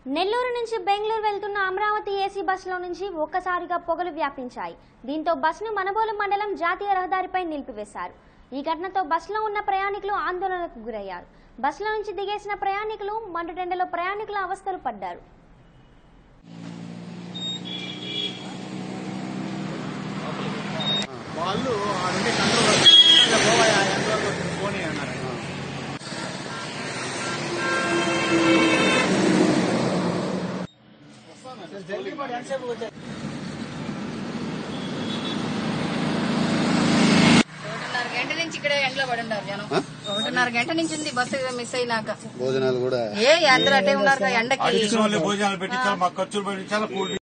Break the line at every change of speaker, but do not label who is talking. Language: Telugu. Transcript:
నెల్లూరు నుంచి బెంగళూరు వెళ్తున్న అమరావతి ఏసీ బస్సులో నుంచి ఒక్కసారిగా పొగలు వ్యాపించాయి దీంతో బస్సును మనబోలు మండలం జాతీయ రహదారిపై నిలిపివేశారు ఈ ఘటనతో బస్సులో ఉన్న ప్రయాణికులు ఆందోళనకు గురయ్యారు బస్సులో నుంచి దిగేసిన ప్రయాణికులు మండుటెండలో ప్రయాణికుల అవస్థలు పడ్డారు
వాళ్ళు ఆ నుండి కంట్రోల్ పోవాయా ఎంత వరకు వచ్చింది పోనీ అన్నారు
ఒకటిన్నర గంట నుంచి ఇక్కడే ఎండలో పడి ఉన్నారు జనం ఒకటిన్నర గంట నుంచి ఉంది బస్సు మిస్ అయినాక
భోజనాలు కూడా
ఏ అందరూ అట్టే ఉన్నారు కదా ఎండకి
అడిగిన వాళ్ళు భోజనాలు పెట్టించాలి మాకు ఖర్చులు పెట్టించాలి కూల్